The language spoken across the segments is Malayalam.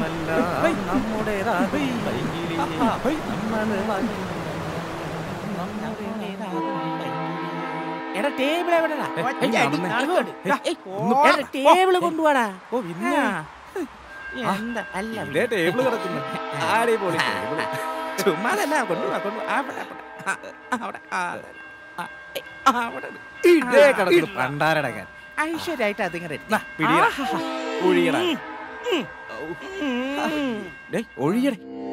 ലോകമെല്ലാം നമ്മുടേതാകും പൈങ്കിളിയെ. നമ്മള് വാങ്ങി നമ്മുടേതാകും എടാ ടേബിൾ എവിടെടാ ഒറ്റ അടി നടക്കോട്. ടേബിള് കൊണ്ടുപോടാ ഓ പിന്നെ എന്താ അല്ല ഇതേ ടേബിള് കിടക്കുന്നു അടിപൊളി ടേബിള് ചുമ്മാതല്ല കൊണ്ടുപോവാ കൊണ്ടുപോവാ അവിടെ അവിടെ അവിടെ ആ, ആ, ആ, അവിടെ ഇട്. ഇതേ കിടക്കുന്നു പണ്ടാരടങ്ങാൻ ഐശ്വര്യമായിട്ട് അതിങ്ങനെ ഇട്. പിടിയടാ. ആഹാ. ഒഴിയടാ ഉം. ഡേ ഒഴിയടേ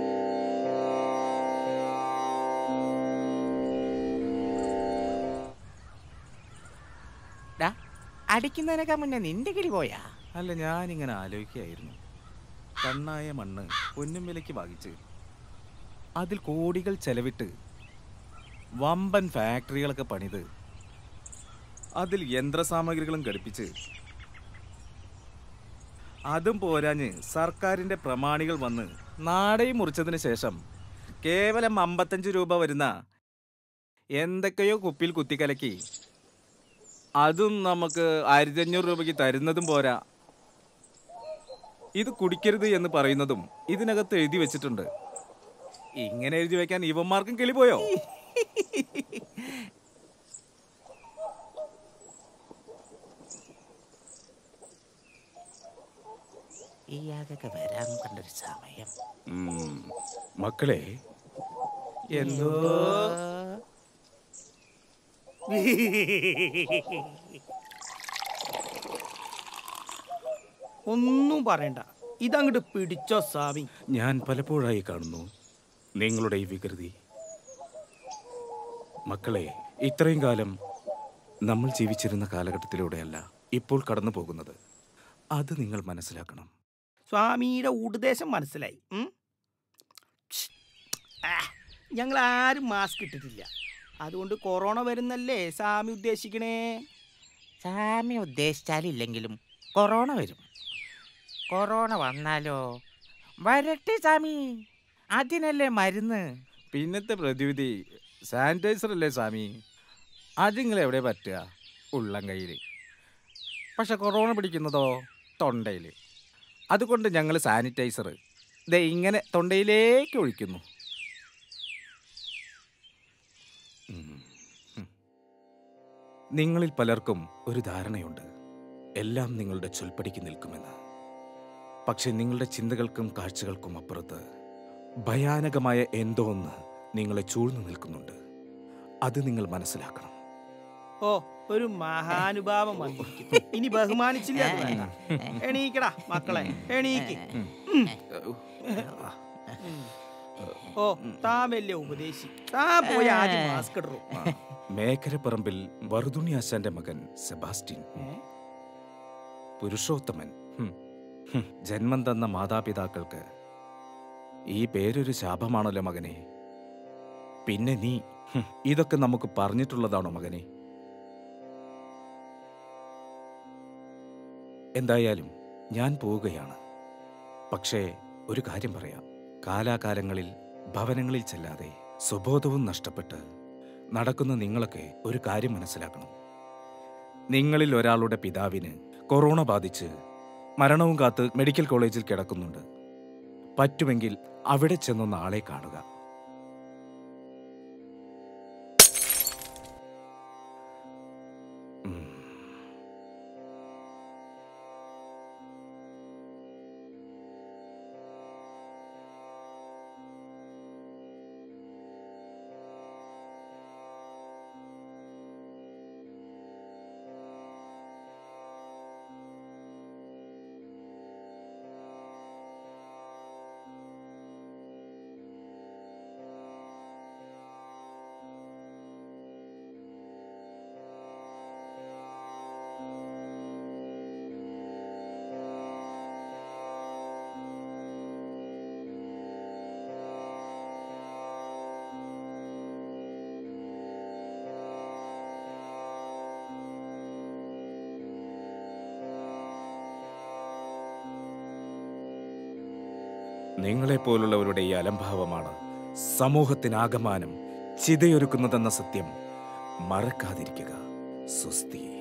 ഡാ, അടിക്കുന്നതിനൊക്കെ മുന്നേ നിന്റെ കിളി പോയാ അല്ല ഞാനിങ്ങനെ ആലോചിക്കുകയായിരുന്നു കണ്ണായ മണ്ണ് പൊന്നും വിലയ്ക്ക് വാങ്ങിച്ച് അതിൽ കോടികൾ ചെലവിട്ട് വമ്പൻ ഫാക്ടറികളൊക്കെ പണിത് അതിൽ യന്ത്രസാമഗ്രികളും ഘടിപ്പിച്ച് അതും പോരാഞ്ഞ് സർക്കാരിന്റെ പ്രമാണികൾ വന്ന് നാടയും മുറിച്ചതിന് ശേഷം കേവലം അമ്പത്തഞ്ച് രൂപ വരുന്ന എന്തൊക്കെയോ കുപ്പിയിൽ കുത്തിക്കലക്കി അതും നമുക്ക് ആയിരത്തി അഞ്ഞൂറ് രൂപയ്ക്ക് തരുന്നതും പോരാ ഇത് കുടിക്കരുത് എന്ന് പറയുന്നതും ഇതിനകത്ത് എഴുതി വെച്ചിട്ടുണ്ട് ഇങ്ങനെ എഴുതി വെക്കാൻ ഇവന്മാർക്കും കിളി പോയോ ഇയാൾക്കൊക്കെ വരാൻ കണ്ടൊരു സമയം മക്കളെ എന്തോ ഒന്നും പറയണ്ട ഇതങ്ങോട്ട് പിടിച്ചോ സ്വാമി ഞാൻ പലപ്പോഴായി കാണുന്നു നിങ്ങളുടെ ഈ വികൃതി മക്കളെ ഇത്രയും കാലം നമ്മൾ ജീവിച്ചിരുന്ന കാലഘട്ടത്തിലൂടെയല്ല ഇപ്പോൾ കടന്നു പോകുന്നത് അത് നിങ്ങൾ മനസ്സിലാക്കണം സ്വാമിയുടെ ഉപദേശം മനസ്സിലായി ഉം? ഛ്. ആ, ഞങ്ങൾ ആരും മാസ്ക് ഇട്ടിട്ടില്ല അതുകൊണ്ട് കൊറോണ വരുന്നല്ലേ സ്വാമി ഉദ്ദേശിക്കണേ സാമി ഉദ്ദേശിച്ചാലില്ലെങ്കിലും കൊറോണ വരും കൊറോണ വന്നാലോ വരട്ടെ സാമി അതിനല്ലേ മരുന്ന് പിന്നത്തെ പ്രതിവിധി സാനിറ്റൈസർ അല്ലേ സ്വാമി അത് നിങ്ങൾ എവിടെ പറ്റുക ഉള്ളം കയ്യിൽ പക്ഷെ കൊറോണ പിടിക്കുന്നതോ തൊണ്ടയിൽ അതുകൊണ്ട് ഞങ്ങൾ സാനിറ്റൈസർ ദേ ഇങ്ങനെ തൊണ്ടയിലേക്ക് ഒഴിക്കുന്നു ഉം. ഉം. നിങ്ങളിൽ പലർക്കും ഒരു ധാരണയുണ്ട് എല്ലാം നിങ്ങളുടെ ചൊൽപ്പടിക്ക് നിൽക്കുമെന്ന് പക്ഷെ നിങ്ങളുടെ ചിന്തകൾക്കും കാഴ്ചകൾക്കും അപ്പുറത്ത് ഭയാനകമായ എന്തോ ഒന്ന് നിങ്ങളെ ചൂഴ്ന്നു നിൽക്കുന്നുണ്ട് അത് നിങ്ങൾ മനസ്സിലാക്കണം ഓ ഒരു മഹാനുഭാവം വന്നിരിക്കുന്നു ഇനി ബഹുമാനിച്ചില്ല അത് വേണ്ട. എണീക്കടാ മക്കളെ എണീക്ക് ഉം. ഓ താൻ വലിയ ഉപദേശി താൻ പോയി ആദ്യം മാസ്ക് ഇടറു മേഖരപ്പറമ്പിൽ വറുതുണി ആശാന്റെ മകൻ സെബാസ്റ്റ്യൻ പുരുഷോത്തമൻ ഹും. ഹും. ജന്മം തന്ന മാതാപിതാക്കൾക്ക് ഈ പേരൊരു ശാപമാണല്ലോ മകനെ പിന്നെ നീ ഹും, ഇതൊക്കെ നമുക്ക് പറഞ്ഞിട്ടുള്ളതാണോ മകനെ എന്തായാലും ഞാൻ പോവുകയാണ് പക്ഷേ ഒരു കാര്യം പറയാം കാലാകാലങ്ങളിൽ ഭവനങ്ങളിൽ ചെല്ലാതെ സ്വബോധവും നഷ്ടപ്പെട്ട് നടക്കുന്ന നിങ്ങളൊക്കെ ഒരു കാര്യം മനസ്സിലാക്കണം നിങ്ങളിൽ ഒരാളുടെ പിതാവിന് കൊറോണ ബാധിച്ച് മരണവും കാത്ത് മെഡിക്കൽ കോളേജിൽ കിടക്കുന്നുണ്ട് പറ്റുമെങ്കിൽ അവിടെ ചെന്നൊന്ന് ആളെ കാണുക ഉം. നിങ്ങളെപ്പോലുള്ളവരുടെ ഈ അലംഭാവമാണ് സമൂഹത്തിനാകമാനം ചിതയൊരുക്കുന്നതെന്ന സത്യം മറക്കാതിരിക്കുക സുസ്ഥി